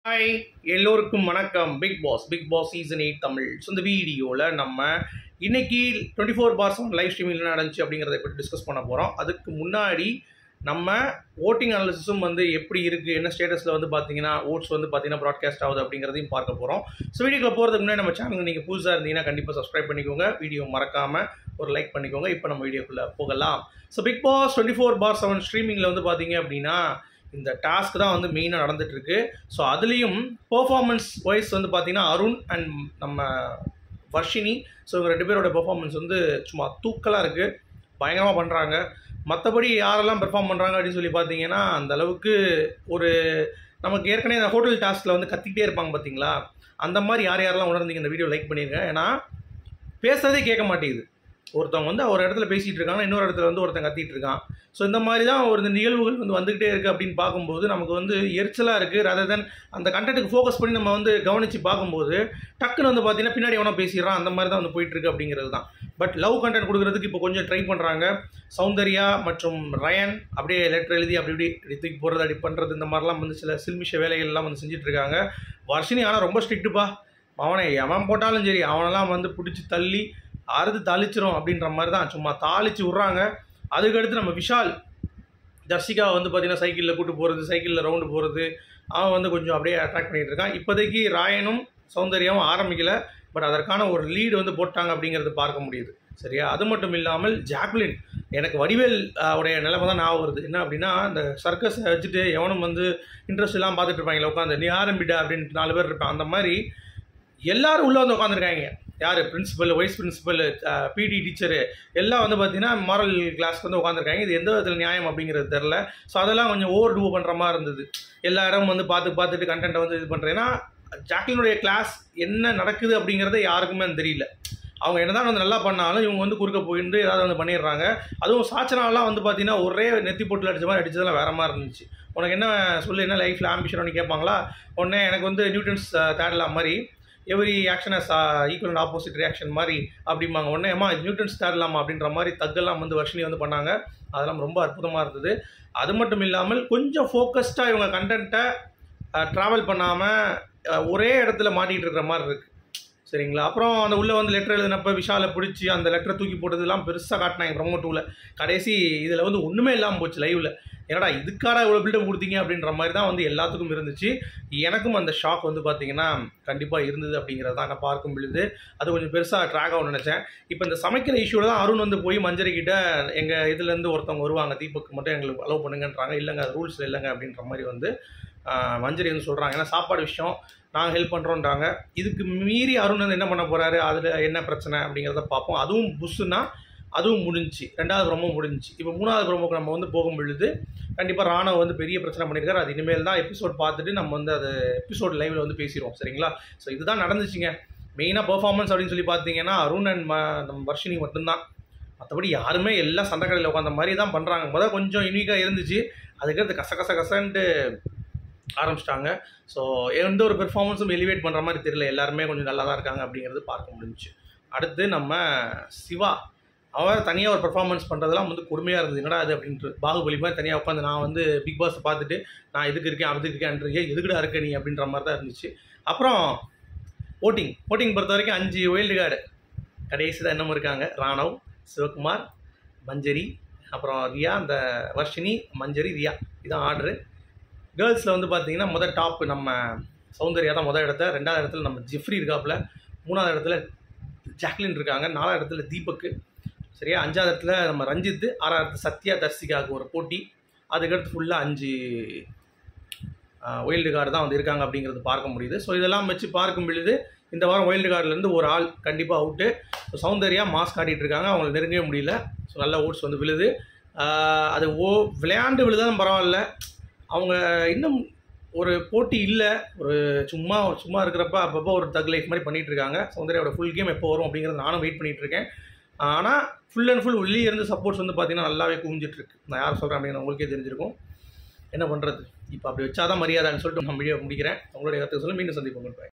hi எல்லோருக்கும் வணக்கம் Bigg Boss Bigg Boss season eight Tamil so இந்த வீடியோவில் நம்ம இன்னைக்கு twenty four by seven live streaming என்ன நடந்துச்சு அப்படிங்கிறத பற்றி டிஸ்கஸ் பண்ண போகிறோம் அதுக்கு முன்னாடி நம்ம ஓட்டிங் அனாலிசிஸும் வந்து எப்படி இருக்குது என்ன ஸ்டேட்டஸில் வந்து பார்த்தீங்கன்னா ஓட்ஸ் வந்து பார்த்தீங்கன்னா ப்ராட்காஸ்ட் ஆகுது அப்படிங்கிறதையும் பார்க்க போகிறோம் ஸோ வீடியோக்குள்ள போகிறதுக்கு முன்னாடி நம்ம சேனல் நீங்கள் புதுசாக இருந்தீங்கன்னா கண்டிப்பாக சப்ஸ்கிரைப் பண்ணிக்கோங்க வீடியோ மறக்காமல் ஒரு லைக் பண்ணிக்கோங்க இப்போ நம்ம வீடியோக்குள்ளே போகலாம் so Bigg Boss twenty four by seven ஸ்ட்ரீமிங்கில் வந்து பார்த்தீங்க அப்படின்னா இந்த டாஸ்க் தான் வந்து மெயினாக நடந்துட்டு இருக்கு ஸோ அதுலேயும் பெர்ஃபார்மன்ஸ் வைஸ் வந்து பார்த்தீங்கன்னா அருண் அண்ட் நம்ம வர்ஷினி ஸோ இவங்க ரெண்டு பேரோட பெர்ஃபார்மன்ஸ் வந்து சும்மா தூக்கலாக இருக்குது பயங்கரமாக பண்ணுறாங்க மற்றபடி யாரெல்லாம் பெர்ஃபார்ம் பண்ணுறாங்க அப்படின்னு சொல்லி பார்த்தீங்கன்னா அந்த அளவுக்கு ஒரு நமக்கு ஏற்கனவே இந்த ஹோட்டல் டாஸ்கில் வந்து கத்திக்கிட்டே இருப்பாங்க பார்த்தீங்களா அந்த மாதிரி யார் யாரெல்லாம் உணர்ந்தீங்க இந்த வீடியோ லைக் பண்ணிருங்க ஏன்னா பேசுறதே கேட்க மாட்டேங்குது ஒருத்தவங்க வந்து ஒரு இடத்துல பேசிகிட்டு இருக்காங்க இன்னொரு இடத்துல வந்து ஒருத்தன் கத்திட்டு இருக்கான் ஸோ இந்த மாதிரி தான் ஒரு இந்த நிகழ்வுகள் வந்து வந்துகிட்டே இருக்குது அப்படின்னு பார்க்கும்போது நமக்கு வந்து எரிச்சலாக இருக்குது ரதர் தென் அந்த கண்டென்ட்டுக்கு ஃபோக்கஸ் பண்ணி நம்ம வந்து கவனித்து பார்க்கும்போது டக்குன்னு வந்து பார்த்தீங்கன்னா பின்னாடி எவனா பேசிடுறான் அந்த மாதிரி தான் வந்து போயிட்டு இருக்கு அப்படிங்கிறது தான் பட் லவ் கண்டென்ட் கொடுக்குறதுக்கு இப்போ கொஞ்சம் ட்ரை பண்ணுறாங்க சௌந்தர்யா மற்றும் ரயன் அப்படியே லெட்டர் எழுதி அப்படி இப்படி தூக்கி போடுறது அப்படி பண்ணுறது இந்த மாதிரிலாம் வந்து சில சில்மிஷ வேலைகள்லாம் வந்து செஞ்சுட்டு இருக்காங்க வர்ஷினி ஆனால் ரொம்ப ஸ்ட்ரிக்ட்டுப்பா அவனை எவன் போட்டாலும் சரி அவனெல்லாம் வந்து பிடிச்சி தள்ளி அறுது தாளிச்சிரும் அப்படின்ற மாதிரி தான் சும்மா தாளிச்சு விட்றாங்க அதுக்கடுத்து நம்ம விஷால் தர்ஷிகா வந்து பார்த்தீங்கன்னா சைக்கிளில் கூட்டு போகிறது சைக்கிளில் ரவுண்டு போகிறது அவன் வந்து கொஞ்சம் அப்படியே அட்ராக்ட் பண்ணிகிட்டு இருக்கான் இப்போதைக்கு ராயனும் சௌந்தர்யாவும் ஆரம்பிக்கல பட் அதற்கான ஒரு லீடு வந்து போட்டாங்க அப்படிங்கிறது பார்க்க முடியுது சரியா அது மட்டும் இல்லாமல் ஜாக்லின் எனக்கு வடிவேல் அஹ், உடைய நிலைமை தான் ஞாபகம் வருது என்ன அப்படின்னா இந்த சர்க்கஸை வச்சுட்டு எவனும் வந்து இன்ட்ரெஸ்ட் எல்லாம் பார்த்துட்டு இருப்பாங்களே உட்காந்து நீ ஆரம்பிடா அப்படின்ட்டு நாலு பேர் இருப்பான் அந்த மாதிரி எல்லாரும் உள்ளே வந்து உட்காந்துருக்காங்க யார் principal vice principal PT teacher எல்லாம் வந்து பார்த்தீங்கன்னா மாரல் கிளாஸ்க்கு வந்து உட்காந்துருக்காங்க இது எந்த விதத்தில் நியாயம் அப்படிங்கிறது தெரில ஸோ அதெல்லாம் கொஞ்சம் ஓவர் டூ பண்ணுற மாதிரி இருந்தது எல்லா இடமும் வந்து பார்த்து பார்த்துட்டு கண்டென்ட்டை வந்து இது பண்ணுறேன் ஏன்னா ஜாக்லினுடைய கிளாஸ் என்ன நடக்குது அப்படிங்கிறத யாருக்குமே தெரியல அவங்க என்னதான் வந்து நல்லா பண்ணாலும் இவங்க வந்து குறுக்க போயிட்டு ஏதாவது வந்து பண்ணிடுறாங்க அதுவும் சாச்சனாலாம் வந்து பார்த்தீங்கன்னா ஒரே நெத்தி போட்டில் அடிச்ச மாதிரி அடிச்சதெல்லாம் வேற மாதிரி இருந்துச்சு உனக்கு என்ன சொல்லு என்ன லைஃப்பில் ஆம்பிஷன் கேட்பாங்களா உடனே எனக்கு வந்து நியூட்டன்ஸ் தேடலாம் மாதிரி every action has equal and opposite reaction மாதிரி அப்படிம்பாங்க உடனே அம்மா நியூட்டன்ஸ் தேடலாமா அப்படின்ற மாதிரி தக்கெல்லாம் வந்து வர்ஷினி வந்து பண்ணாங்க அதெல்லாம் ரொம்ப அற்புதமாக இருந்தது அது மட்டும் இல்லாமல் கொஞ்சம் ஃபோக்கஸ்டாக இவங்க கண்டென்ட்டை ட்ராவல் பண்ணாமல் ஒரே இடத்துல மாட்டிகிட்டு இருக்கிற மாதிரி இருக்குது சரிங்களா அப்புறம் அந்த உள்ளே வந்து லெட்டர் எழுதினப்ப விஷாலை பிடிச்சி அந்த லெட்டரை தூக்கி போட்டதெல்லாம் பெருசாக காட்டினாங்க ப்ரொமோ டூவில் கடைசி இதில் வந்து ஒன்றுமே இல்லாமல் போச்சு லைவில் என்னடா இதுக்காடா இவ்வளோ பில்டப் கொடுத்தீங்க அப்படின்ற மாதிரி தான் வந்து எல்லாத்துக்கும் இருந்துச்சு எனக்கும் அந்த ஷாக் வந்து பார்த்தீங்கன்னா கண்டிப்பாக இருந்தது அப்படிங்கிறது தான் நான் பார்க்கும் பொழுது அது கொஞ்சம் பெருசாக ட்ராக் ஆகும்னு நினச்சேன் இப்போ இந்த சமைக்கிற இஷ்யூவில் தான் அருண் வந்து போய் மஞ்சரி கிட்ட எங்கள் இதுலேருந்து ஒருத்தவங்க வருவாங்க தீபக் மட்டும் எங்களுக்கு அலோவ் பண்ணுங்கன்றாங்க இல்லைங்க அது ரூல்ஸ் இல்லைங்க அப்படின்ற மாதிரி வந்து ஆஹ், மஞ்சரி வந்து சொல்கிறாங்க ஏன்னா சாப்பாடு விஷயம் நாங்கள் ஹெல்ப் பண்ணுறோன்றாங்க இதுக்கு மீறி அருண் வந்து என்ன பண்ண போகிறாரு அதில் என்ன பிரச்சனை அப்படிங்கிறத பார்ப்போம் அதுவும் புஷ்ஷுனா அதுவும் முடிஞ்சுச்சு ரெண்டாவது ப்ரோமோ முடிஞ்சுச்சு இப்போ மூணாவது ப்ரோமோக்கு நம்ம வந்து போகும் பொழுது கண்டிப்பாக ராணவ் வந்து பெரிய பிரச்சனை பண்ணியிருக்காரு அது இனிமேல் தான் எபிசோட் பார்த்துட்டு நம்ம வந்து அது எபிசோட் லைவில் வந்து பேசிடுவோம் சரிங்களா ஸோ இதுதான் நடந்துச்சுங்க மெயினாக பெர்ஃபார்மன்ஸ் அப்படின்னு சொல்லி பார்த்தீங்கன்னா அருண் அண்ட் ம நம்ம வர்ஷினி மட்டும்தான் மற்றபடி யாருமே எல்லாம் சண்டைக்கடையில் உட்காந்த மாதிரி தான் பண்ணுறாங்க முதல் கொஞ்சம் யூனிக்காக இருந்துச்சு அதுக்கடுத்து கச கச கசன்ட்டு ஆரம்பிச்சிட்டாங்க ஸோ எந்த ஒரு பெர்ஃபார்மன்ஸும் எலிவேட் பண்ணுற மாதிரி தெரியல எல்லாருமே கொஞ்சம் நல்லா தான் இருக்காங்க அப்படிங்கிறது பார்க்க முடிஞ்சுச்சு அடுத்து நம்ம சிவா அவர் தனியாக ஒரு பெர்ஃபார்மன்ஸ் பண்ணுறதெல்லாம் வந்து கொடுமையாக இருந்தது என்னடா அது அப்படின்ட்டு பாகுபலி மாதிரி தனியாக உட்காந்து நான் வந்து பிக் பாஸை பார்த்துட்டு நான் இதுக்கு இருக்கேன் அதுக்கு இருக்கேன்றியே எதுக்குடா இருக்க நீ அப்படின்ற மாதிரி தான் இருந்துச்சு அப்புறம் ஓட்டிங் ஓட்டிங் பொறுத்த வரைக்கும் அஞ்சு ஒயில்டு கார்டு கடைசி தான் என்னமோ இருக்காங்க ராணவ் சிவகுமார் மஞ்சரி அப்புறம் ரியா அந்த வர்ஷினி மஞ்சரி ரியா இதான் ஆர்டரு கேர்ள்ஸில் வந்து பார்த்தீங்கன்னா முதல் டாப் நம்ம சௌந்தர்யா தான் முதல் இடத்த ரெண்டாவது இடத்துல நம்ம ஜிஃப்ரி இருக்காப்புல மூணாவது இடத்துல ஜாக்லின் இருக்காங்க நாலாவது இடத்துல தீபக்கு சரியா அஞ்சாவது இடத்துல நம்ம ரஞ்சித் ஆறாவது இடத்துல சத்யா தர்சிகாவுக்கு ஒரு போட்டி அதுக்கடுத்து ஃபுல்லாக அஞ்சு ஒயில்டு கார்டு தான் வந்து இருக்காங்க அப்படிங்கிறது பார்க்க முடியுது ஸோ இதெல்லாம் வச்சு பார்க்கும் பொழுது இந்த வாரம் ஒயில்டு கார்டுலேருந்து ஒரு ஆள் கண்டிப்பாக அவுட்டு ஸோ சௌந்தர்யா மாஸ்க் ஆடிட்டு இருக்காங்க அவங்களை நெருங்கவே முடியல ஸோ நல்ல ஓட்ஸ் வந்து விழுது ஆஹ் அது ஓ விளையாண்டு விழுதாலும் பரவாயில்ல அவங்க இன்னும் ஒரு போட்டி இல்லை ஒரு சும்மா சும்மா இருக்கிறப்ப அப்பப்போ ஒரு தக் லைஃப் மாதிரி பண்ணிட்டு இருக்காங்க சௌந்தர்யாவோட ஃபுல் கேம் எப்போ வரும் அப்படிங்கிறது நானும் வெயிட் பண்ணிட்டு இருக்கேன் ஆனால் ஃபுல் அண்ட் ஃபுல் உள்ளே இருந்து சப்போர்ட்ஸ் வந்து பார்த்தீங்கன்னா நல்லாவே குமிஞ்சிட்டு இருக்கு நான் யார் சொல்கிறேன் அப்படின்னு உங்களுக்கே தெரிஞ்சிருக்கும் என்ன பண்ணுறது இப்போ அப்படி வச்சாதான் மரியாதைன்னு சொல்லிட்டு நான் வீடியோ முடிக்கிறேன் உங்களுடைய கருத்து சொல்ல மீண்டும் சந்திப்போம்